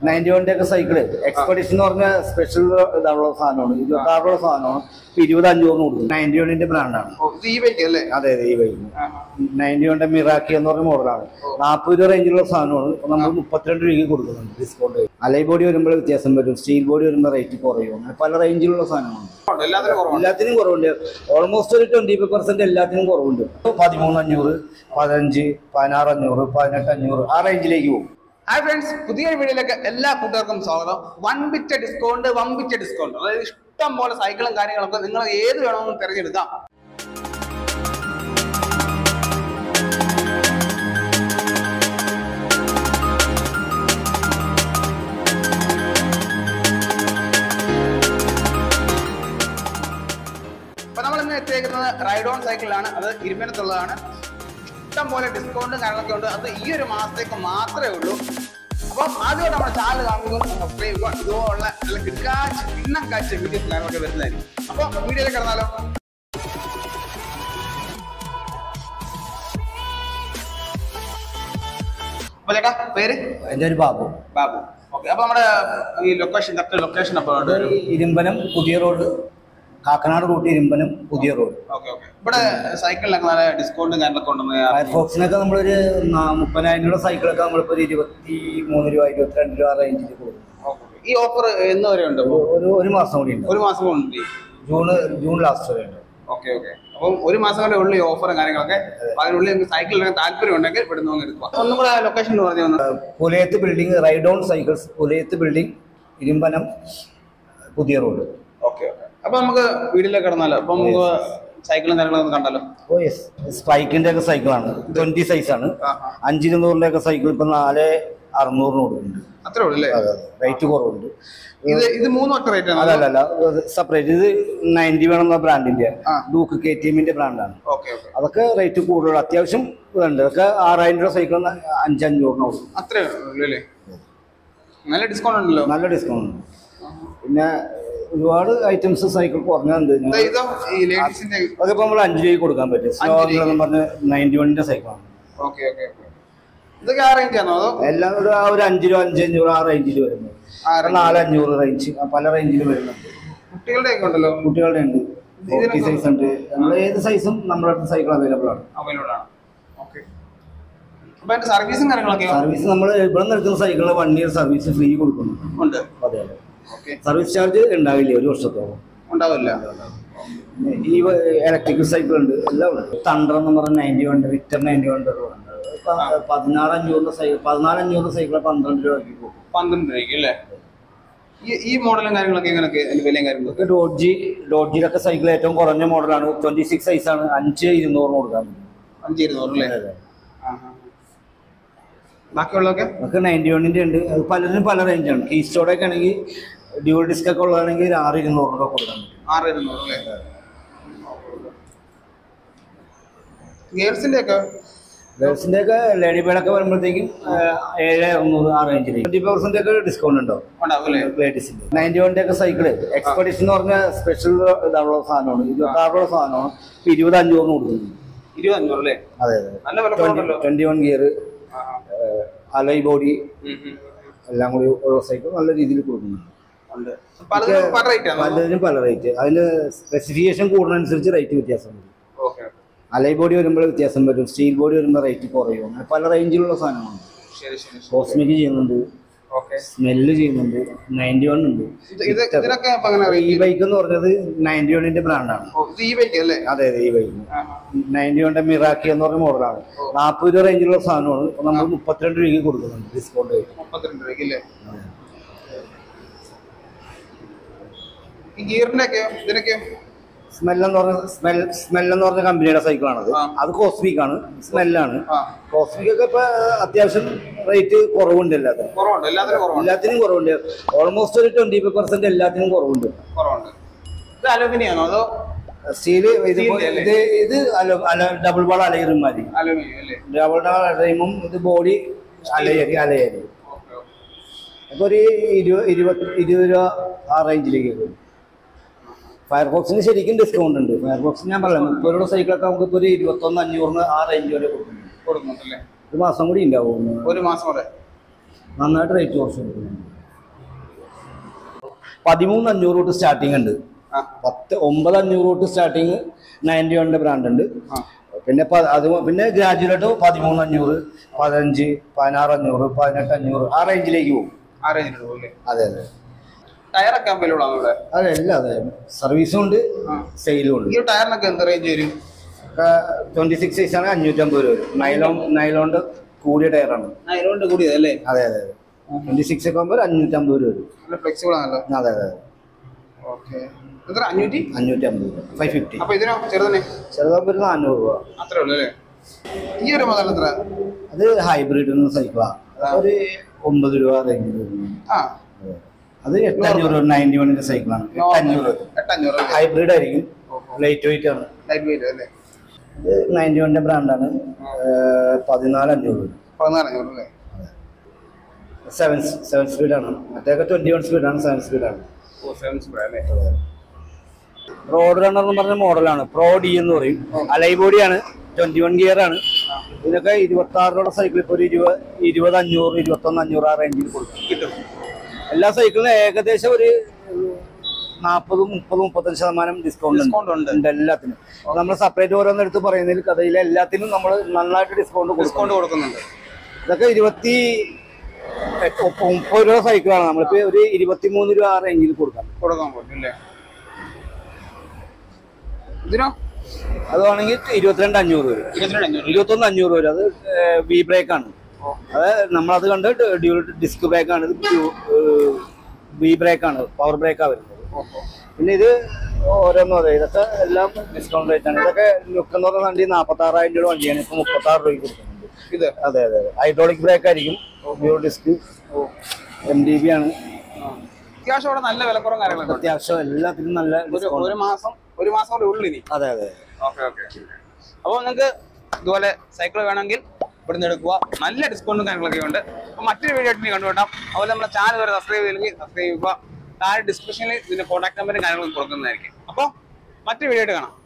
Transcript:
Ninety വണ്ണിന്റെ ഒക്കെ cycle expedition എന്ന് പറഞ്ഞ സ്പെഷ്യൽ ഇതാണുള്ള സാധനമാണ് ഇരുപത്തി ആറുള്ള സാധനമാണ് ഇപ്പൊ ഇരുപത് അഞ്ഞൂറിന് കൊടുക്കും നയൻറ്റി വണ്ണിന്റെ ബ്രാൻഡാണ് ഓ, ഇത് ഈ ബൈക്ക് അല്ലേ അതെ അതെ ഈ ബൈക്ക് ആ, നയൻറ്റി വണ്ണിന്റെ മിറാക്കി എന്ന് പറഞ്ഞ മോഡലാണ് നാൽപ്പത് രൂപ റേഞ്ചിലുള്ള സാധനമാണ് ഇപ്പൊ നമ്മൾ മുപ്പത്തിരണ്ട് രൂപയ്ക്ക് കൊടുക്കുന്നുണ്ട് ഡിസ്കൗണ്ട് അലൈ ബോഡി വരുമ്പോൾ വ്യത്യാസം വരും സ്റ്റീൽ ബോഡി വരുമ്പോൾ റേറ്റ് കുറയും അങ്ങനെ പല റേഞ്ചിലുള്ള സാധനമാണ് ഉണ്ട്, എല്ലാത്തിനും കുറവുണ്ട് എല്ലാത്തിനും കുറവുണ്ട് ഓൾമോസ്റ്റ് ഒരു ട്വന്റി ഫൈവ് പെർസെന്റ് എല്ലാത്തിനും കുറവുണ്ട് പതിമൂന്ന് അഞ്ഞൂറ് പതിനഞ്ച് പതിനാറ് അഞ്ഞൂറ് പതിനെട്ട് അഞ്ഞൂറ് ആ റേഞ്ചിലേക്ക് പോകും ഹായ് ഫ്രണ്ട്സ് പുതിയ വീഡിയോയിലേക്ക് എല്ലാ കൂട്ടുകാർക്കും സ്വാഗതം one bit discount one bit discount അതായത് ഇഷ്ടം പോലെ സൈക്കിളും കാര്യങ്ങളൊക്കെ നിങ്ങൾ ഏത് വേണമെന്ന് തിരഞ്ഞെടുക്കാം അപ്പൊ നമ്മൾ ഇന്ന് എത്തിയേക്കുന്നത് റൈഡ് ഓൺ സൈക്കിളിലാണ് അത് ഇരുമനത്തുള്ളതാണ് ഇഷ്ടം പോലെ ഡിസ്കൗണ്ടും കാര്യങ്ങളൊക്കെ ഉണ്ട് അത് ഈ ഒരു മാസത്തേക്ക് മാത്രമേ ഉള്ളൂ അപ്പം ആദ്യമായിട്ട് നമ്മുടെ ചാനൽ കാണുമ്പോൾ സബ്സ്ക്രൈബ് ചെയ്യുക ഇതുപോലുള്ള നല്ല കിടക്കാച്ച് പിന്നം കാച്ച വീഡിയോസ് കാര്യങ്ങളൊക്കെ വരുന്നതായിരിക്കും അപ്പോൾ വീഡിയോയിലേക്ക് കിടന്നാലോ അപ്പൊ ചേട്ടാ പേര് എൻ്റെ ഒരു ബാബു ബാബു ഓക്കെ അപ്പൊ നമ്മുടെ ഈ ലൊക്കേഷൻ കറക്റ്റ് ലൊക്കേഷൻ അപ്പോൾ ഇത് ഇരുമ്പനം പുതിയ റോഡ് കാക്കനാട് റൂട്ട് ഇരുമ്പനം പുതിയ റോഡ് ഓക്കെ ഓക്കെ ഇവിടെ സൈക്കിളിലൊക്കെ നല്ല ഡിസ്കൗണ്ടും കാര്യങ്ങളൊക്കെ ഉണ്ടെന്ന് ഫയർഫോക്സിനൊക്കെ നമ്മളൊരു നാ- മുപ്പതിനായിരം രൂപ സൈക്കിളൊക്കെ നമ്മളിപ്പോൾ ഒരു ഇരുപത്തി മൂന്ന് രൂപ ഇരുപത്തിരണ്ട് രൂപ റേഞ്ചിൽ കൊടുക്കും ഈ ഓഫർ എന്ന് വരെ ഉണ്ട് ഒരു- ഒരു ഒരു മാസം കൂടി ഉണ്ട് ഒരു മാസം കൊണ്ട് ജൂൺ ജൂൺ ലാസ്റ്റ് വരെ ഉണ്ട് ഓക്കെ ഓക്കെ അപ്പം ഒരു മാസം കൂടെ ഉള്ളു ഈ ഓഫറും കാര്യങ്ങളൊക്കെ അപ്പൊ അതിനുള്ളിൽ നിങ്ങൾക്ക് സൈക്കിൾ എടുക്കാൻ താല്പര്യം ഉണ്ടെങ്കിൽ ഇവിടെ നിന്ന് എടുക്കുക ഒന്നും കൂടെ ലൊക്കേഷൻ എന്ന് പറഞ്ഞു ഒന്ന് Pulayath building ride on cycles Pulayath building Irumpanam പുതിയ റോഡ് ഓക്കെ ഓക്കെ അപ്പൊ നമുക്ക് വീട്ടിലേക്ക് കിടന്നാലോ അപ്പൊ നമുക്ക് സൈക്കിളും കാര്യങ്ങളൊക്കെ ഒന്ന് കണ്ടാലോ ഓ യെസ് സ്പൈക്കിന്റെ ഒക്കെ സൈക്കിളാണ് ട്വന്റി സൈസ് ആണ് ആ, അഞ്ചിരുന്നൂറിന്റെ ഒക്കെ സൈക്കിൾ ഇപ്പൊ നാല് അറുന്നൂറിന് കൊടുക്കുന്നുണ്ട് അത്രേ ഉള്ളൂ അല്ലേ റേറ്റ് കുറവുണ്ട് ഇത് ഇത് മൂന്ന് ഒറ്റ റേറ്റ് ആണ് അതല്ല സെപ്പറേറ്റ് ഇത് നയൻറ്റി വേണം എന്ന ബ്രാൻഡിന്റെ ആ. ഡൂക്ക് കെ ടി എമ്മിന്റെ ബ്രാൻഡാണ് ഓക്കെ ഓക്കെ അതൊക്കെ റേറ്റ് കൂടുതൽ അത്യാവശ്യം ഉണ്ട് അതൊക്കെ ആറായിരം രൂപ സൈക്കിൾ അഞ്ചഞ്ഞൂറിന് കൊടുക്കും അത്രേ ഉള്ളൂ അല്ലേ നല്ല ഡിസ്കൗണ്ട് ഉണ്ടല്ലോ നല്ല ഡിസ്കൗണ്ട് ഉണ്ട് പിന്നെ ഒരുപാട് ഐറ്റംസ് സൈക്കിൾ കുറഞ്ഞുണ്ട് ദാ ഇതോ ഈ ലേഡീസിന്റെ അതൊക്കെ നമ്മൾ അഞ്ച് രൂപയ്ക്ക് കൊടുക്കാൻ പറ്റും സ്ലോ എന്ന് പറഞ്ഞ നയൻറ്റി വണ്ണിന്റെ സൈക്കിളാണ് ഓക്കെ ഓക്കെ ഓക്കെ ഇതൊക്കെ ആ റേഞ്ച് ആണോ അതോ എല്ലാം ഒരു ആ ഒരു അഞ്ച് രൂപ അഞ്ച് അഞ്ഞൂറ് ആ റേഞ്ചിൽ വരുന്നത് ആ നാല് അഞ്ഞൂറ് റേഞ്ച് പല റേഞ്ചിൽ വരുന്നുണ്ട് കുട്ടികളുടെ ഒക്കെ ഉണ്ടല്ലോ കുട്ടികളുടെ ഉണ്ട് ഫോർട്ടി സൈസ് ഉണ്ട് നമ്മൾ ഏത് സൈസും നമ്മുടെ അടുത്ത് സൈക്കിൾ അവൈലബിൾ ആണ് അവൈലബിൾ ആണ് ഓക്കെ അപ്പൊ അതിന്റെ സർവീസും കാര്യങ്ങളൊക്കെ സർവീസ് നമ്മൾ ഇവിടെ നിന്ന് എടുക്കുന്ന സൈക്കിളിന് വൺ ഇയർ സർവീസ് ഫ്രീ കൊടുക്കുന്നു ഉണ്ട് അതെ അതെ ഓക്കെ സർവീസ് ചാർജ് ഉണ്ടാവില്ല ഒരു വർഷത്തോളം ഉണ്ടാവില്ല ഈ ഇലക്ട്രിക്കൽ സൈക്കിൾ ഉണ്ട് എല്ലാം ഉണ്ട് തണ്ടർ എന്ന് പറഞ്ഞ ninety one Victor ninety one പതിനാറ് അഞ്ഞൂറിന്റെ സൈക്കിൾ പതിനാല് അഞ്ഞൂറിന്റെ സൈക്കിൾ പന്ത്രണ്ട് രൂപയ്ക്ക് പോകും പന്ത്രണ്ട് രൂപയ്ക്ക് അല്ലേ ഈ ഈ മോഡലും കാര്യങ്ങളൊക്കെ എങ്ങനെയൊക്കെ അതിന്റെ വിലയും കാര്യങ്ങളൊക്കെ ഡോഡ്ജി ഡോഡ്ജിയിലൊക്കെ സൈക്കിൾ ഏറ്റവും കുറഞ്ഞ മോഡലാണ് ട്വന്റി സിക്സ് സൈസ് ആണ് അഞ്ച് ഇരുന്നൂറിന് കൊടുക്കാൻ പറ്റും അഞ്ച് ഇരുന്നൂറ് അല്ലേ ആ, ആ, ആ. ബാക്കിയുള്ളതൊക്കെ നമുക്ക് നയൻറ്റി വണ്ണിന്റെ ഉണ്ട് അത് പലതിനും പല റേഞ്ചാണ് കീസ്റ്റോടെ ഒക്കെ ആണെങ്കിൽ ഡ്യൂൾ ഡിസ്ക് ഒക്കെ ഉള്ളതാണെങ്കിൽ ഒരു ആറ് ഇരുന്നൂറിനൊക്കെ കൊടുക്കാൻ പറ്റും ആറ് ഇരുന്നൂറ് അല്ലേ ഗേൾസിന്റെ ഒക്കെ ഗേൾസിന്റെ ഒക്കെ ലേഡി ബേഡൊക്കെ വരുമ്പോഴത്തേക്കും ആ, ഏഴ് അറുന്നൂറ് ആ റേഞ്ചിൽ ട്വന്റി പെർസെന്റ് ഒക്കെ ഡിസ്കൗണ്ട് ഉണ്ടാവും ഉണ്ടാവും അല്ലേ ലേഡീസിന്റെ നയൻറ്റി വണ്ണിന്റെ ഒക്കെ സൈക്കിള് എക്സ്പെഡിഷൻ എന്ന് പറഞ്ഞ സ്പെഷ്യൽ ഇതാണുള്ള സാധനമാണ് ഇരുപത്തി ആറുള്ള സാധനമാണ് ഇപ്പൊ ഇരുപത് അഞ്ഞൂറിന് കൊടുക്കുന്നു ഇരുപത് അഞ്ഞൂറ് അല്ലേ അതെ അതെ നല്ല വില കുറവുണ്ടല്ലോ ട്വന്റി വൺ ഗിയർ ആ, ആ. അലൈ ബോഡി ഉം, ഉം. എല്ലാം കൂടി ഉള്ള സൈക്കിൾ നല്ല രീതിയിൽ കൊടുക്കുന്നു ഉണ്ട് പലതിനും പല റേറ്റ് ആണ് പലതിനും പല റേറ്റ് അതിന് സ്പെസിഫിക്കേഷൻ കൂടുന്നതനുസരിച്ച് റേറ്റ് വ്യത്യാസം വരും ഓക്കെ അലൈ ബോഡി വരുമ്പോൾ വ്യത്യാസം വരും സ്റ്റീൽ ബോഡി വരുമ്പോൾ റേറ്റ് കുറയും അങ്ങനെ പല റേഞ്ചിലുള്ള സാധനമാണ് ശരി ശരി ശരി കോസ്മിക് ചെയ്യുന്നുണ്ട് ഓക്കെ സ്മെല്ല് ചെയ്യുന്നുണ്ട് നയൻറ്റി വൺ ഉണ്ട് ഇത് ഇത് ഇതിനൊക്കെ അപ്പൊ എങ്ങനെ ഈ റേറ്റ് ബൈക്ക് എന്ന് പറഞ്ഞത് നയൻറ്റി വണ്ണിന്റെ ബ്രാൻഡാണ് ഓ ഇത് ഈ ബൈക്ക് അല്ലേ അതെ അതെ ഈ ബൈക്ക് ആ, നയൻറ്റി വണ്ണിന്റെ മിറാക്കി എന്ന് പറഞ്ഞ മോഡലാണ് നാൽപ്പത് രൂപ റേഞ്ചിലുള്ള സാധനമാണ് ഇപ്പൊ നമ്മൾ മുപ്പത്തിരണ്ട് രൂപയ്ക്ക് കൊടുക്കുന്നുണ്ട് ഡിസ്കൗണ്ട് മുപ്പത്തിരണ്ട് രൂപയ്ക്ക് അല്ലേ ഈ ഗിയറിന്റെ ഒക്കെ ഇതിനൊക്കെ സ്മെൽ എന്ന് പറഞ്ഞ സ്മെൽ സ്മെൽ എന്ന് പറഞ്ഞ കമ്പനിയുടെ സൈക്കിളാണത് ആ. അത് കോസ്മിക് ആണ് സ്മെല്ലാണ് ആ കോസ്മിക് ഒക്കെ ഇപ്പൊ അത്യാവശ്യം റേറ്റ് കുറവുണ്ട് എല്ലാത്തിനും കുറവുണ്ട് എല്ലാത്തിനും കുറവുണ്ട് എല്ലാത്തിനും കുറവുണ്ട് ഓൾമോസ്റ്റ് ഒരു ട്വന്റി ഫൈവ് പെർസെന്റ് എല്ലാത്തിനും കുറവുണ്ട് കുറവുണ്ട് ഇത് അലുമിനിയം ആണോ അതോ സ്റ്റീല് ഇത് Steel അല്ലേ? ഇത് ഇത് അല അല ഡബിൾ ബാൾ അലയറും മാതിരി അലുമിനിയം അല്ലേ ഡബിൾ ബാൾ അലയുമ്പം ഇത് ബോഡി അലയരി അലയരി ഓക്കെ ഓക്കെ അപ്പൊ ഒരു ഇരുപത് ഇരുപത് ഇരുപത് രൂപ ആ റേഞ്ചിലേക്ക് വരും ഫയർഫോക്സിന് ശരിക്കും ഡിസ്കൗണ്ട് ഉണ്ട് ഫയർഫോക്സ് ഞാൻ പറയാം മുപ്പത് രൂപ സൈക്കിളൊക്കെ നമുക്ക് ഇപ്പോൾ ഒരു ഇരുപത്തൊന്ന് അഞ്ഞൂറിന് ആ റേഞ്ച് വരെ കൊടുക്കുന്നുണ്ട് കൊടുക്കുന്നുണ്ടല്ലേ ഒരു മാസം കൂടി ഉണ്ടാവും ഒരു മാസം വരെ നന്നായിട്ട് റേറ്റ് കുറച്ച് കൊടുക്കുന്നുണ്ട് പതിമൂന്ന് അഞ്ഞൂറ് തൊട്ട് സ്റ്റാർട്ടിങ് ഉണ്ട് ആ പത്ത് ഒമ്പത് അഞ്ഞൂറ് തൊട്ട് സ്റ്റാർട്ടിങ് നയൻറ്റി വണ്ണിന്റെ ബ്രാൻഡ് ഉണ്ട് ആ പിന്നെ പ- അത് പിന്നെ ഗ്രാജുവേറ്റ് പതിമൂന്ന് അഞ്ഞൂറ് പതിനഞ്ച് പതിനാറ് അഞ്ഞൂറ് പതിനെട്ട് അഞ്ഞൂറ് ആ റേഞ്ചിലേക്ക് പോകും ആ റേഞ്ചിൽ പോലെ അതെ അതെ ടയറൊക്കെ അവൈലബിൾ ആണ് ഇവിടെ അതെ അല്ല അതെ സർവീസും ഉണ്ട് ആ. സെയിലും ഉണ്ട് ഈ ഒരു ടയറിനൊക്കെ എന്ത് റേഞ്ച് വരും ട്വന്റി സിക്സ് സൈസ് ആണ് അഞ്ഞൂറ്റമ്പത് രൂപ വരും നൈലോൺ നൈലോണ്ട് കൂടിയ ടയറാണ് അതിനോണ്ട് കൂടിയതല്ലേ അതെ അതെ അതെ ട്വന്റി സിക്സ് ഒക്കെ ആകുമ്പോൾ അഞ്ഞൂറ്റമ്പത് രൂപ വരും നല്ല ഫ്ലെക്സിബിൾ ആണല്ലോ അതെ അതെ ഓക്കെ എത്ര അഞ്ഞൂറ്റി അഞ്ഞൂറ്റമ്പത് രൂപ ഫൈവ് ഫിഫ്റ്റി അപ്പൊ ഇതിനോ ചെറുതന്നെ ചെറുതാകുമ്പോൾ ഒരു നാനൂറ് രൂപ അത്രേ ഉള്ളൂ അല്ലേ ഈ ഒരു മുതൽ എത്ര അത് ഹൈബ്രിഡ് സൈക്കിളാണ് ഒരു ഒമ്പത് രൂപ റേഞ്ചിൽ വരുന്നു ആ അതെ. അത് എട്ട് അഞ്ഞൂറ് നയൻറ്റി വണ്ണിന്റെ സൈക്കിളാണ് എട്ട് അഞ്ഞൂറ് എട്ടഞ്ഞൂറ് അല്ലേ ഹൈബ്രിഡ് ആയിരിക്കും ലൈറ്റ് വെയിറ്റ് ആണ് ലൈറ്റ് വെയിറ്റ് അല്ലേ ഇത് നയൻറ്റി വണ്ണിന്റെ ബ്രാൻഡാണ് പതിനാല് അഞ്ഞൂറ് വരും പതിനാലഞ്ഞൂറ് അല്ലേ സെവൻ സെവൻ സ്പീഡാണ് മറ്റേക്കെ ട്വന്റി വൺ സ്പീഡാണ് സെവൻ സ്പീഡാണ് ഓ സെവൻ സ്പീഡ് അല്ലേ റോഡ് റണ്ണർ എന്ന് പറഞ്ഞ മോഡലാണ് പ്രോ ഡി എന്ന് പറയും അലൈ ബോഡിയാണ് ട്വന്റി വൺ ഗിയർ ആണ് ഇതിനൊക്കെ ഇരുപത്തി ആറിലുള്ള സൈക്കിൾ ഇപ്പോൾ ഒരു ഇരുപത് ഇരുപത് അഞ്ഞൂറ് ഇരുപത്തൊന്ന് അഞ്ഞൂറ് ആ റേഞ്ചിൽ കൊടുക്കും കിട്ടും എല്ലാ സൈക്കിളിനും ഏകദേശം ഒരു നാൽപ്പത് മുപ്പത് മുപ്പത്തഞ്ച് ശതമാനം ഡിസ്കൗണ്ട് Discount ഉണ്ട്. ഉണ്ട് എല്ലാത്തിനും നമ്മൾ സെപ്പറേറ്റ് ഓരോന്ന് എടുത്ത് പറയുന്നതിൽ കഥയിലെ എല്ലാത്തിനും നമ്മൾ നന്നായിട്ട് ഡിസ്കൗണ്ട് കൊടുക്കും ഡിസ്കൗണ്ട് കൊടുക്കുന്നുണ്ട് ഇതൊക്കെ ഇരുപത്തി എട്ട് മുപ്പ- മുപ്പത് രൂപ സൈക്കിളാണ് നമ്മളിപ്പോ ഒരു ഇരുപത്തി മൂന്ന് രൂപ ആ റേഞ്ചിൽ കൊടുക്കാം കൊടുക്കാൻ പറ്റും അല്ലേ ഇതിനോ അത് വേണമെങ്കിൽ ഇരുപത്തിരണ്ട് അഞ്ഞൂറ് വരും ഇരുപത്തിരണ്ട് അഞ്ഞൂറ് ഇരുപത്തൊന്ന് അഞ്ഞൂറ് വരും അത് വി ബ്രേക്ക് ആണ് അത് നമ്മളത് കണ്ട് ഡ്യൂൾ ഡിസ്ക് ബ്രേക്ക് ആണ് ഇത് വി ബ്രേക്ക് ആണ് പവർ ബ്രേക്കാണ് വരുന്നത് ഓഹോ പിന്നെ ഇത് ഓരോന്നും അതെ ഇതൊക്കെ എല്ലാം ഡിസ്കൗണ്ട് റേറ്റ് ആണ് ഇതൊക്കെ ലുക്ക് എന്ന് പറഞ്ഞ വണ്ടി നാൽപ്പത്തി ആറായിരം രൂപ വണ്ടിയാണ് ഇപ്പൊ മുപ്പത്തി ആറ് രൂപയ്ക്ക് കൊടുക്കുന്നുണ്ട് ഇത് അതെ അതെ അതെ ഹൈഡ്രോളിക് ബ്രേക്ക് ആയിരിക്കും pure disc M D B ആണ് അത്യാവശ്യം ഇവിടെ നല്ല വിലക്കുറവും കാര്യങ്ങളൊക്കെ ഉണ്ട് അത്യാവശ്യം എല്ലാത്തിനും നല്ല ഒരു ഡിസ്കൗണ്ട് ഒരു മാസം ഒരു മാസം കൂടെ ഉള്ളു ഇനി അതെ അതെ ഓക്കെ ഓക്കെ അപ്പോൾ നിങ്ങൾക്ക് ഇതുപോലെ സൈക്കിൾ വേണമെങ്കിൽ ഇവിടുന്ന് എടുക്കുക നല്ല ഡിസ്കൗണ്ടും കാര്യങ്ങളൊക്കെ ഉണ്ട് അപ്പോൾ മറ്റൊരു വീഡിയോ ആയിട്ട് കണ്ടുകൊണ്ടാം അതുപോലെ നമ്മുടെ ചാനൽ വരെ സബ്സ്ക്രൈബ് ചെയ്തില്ലെങ്കിൽ സബ്സ്ക്രൈബ് ചെയ്യുക താഴെ ഡിസ്ക്രിപ്ഷനിൽ ഇതിന്റെ കോൺടാക്ട് നമ്പറും കാര്യങ്ങളും കൊടുക്കുന്നതായിരിക്കും അപ്പോൾ മറ്റൊരു വീഡിയോ ആയിട്ട് കാണാം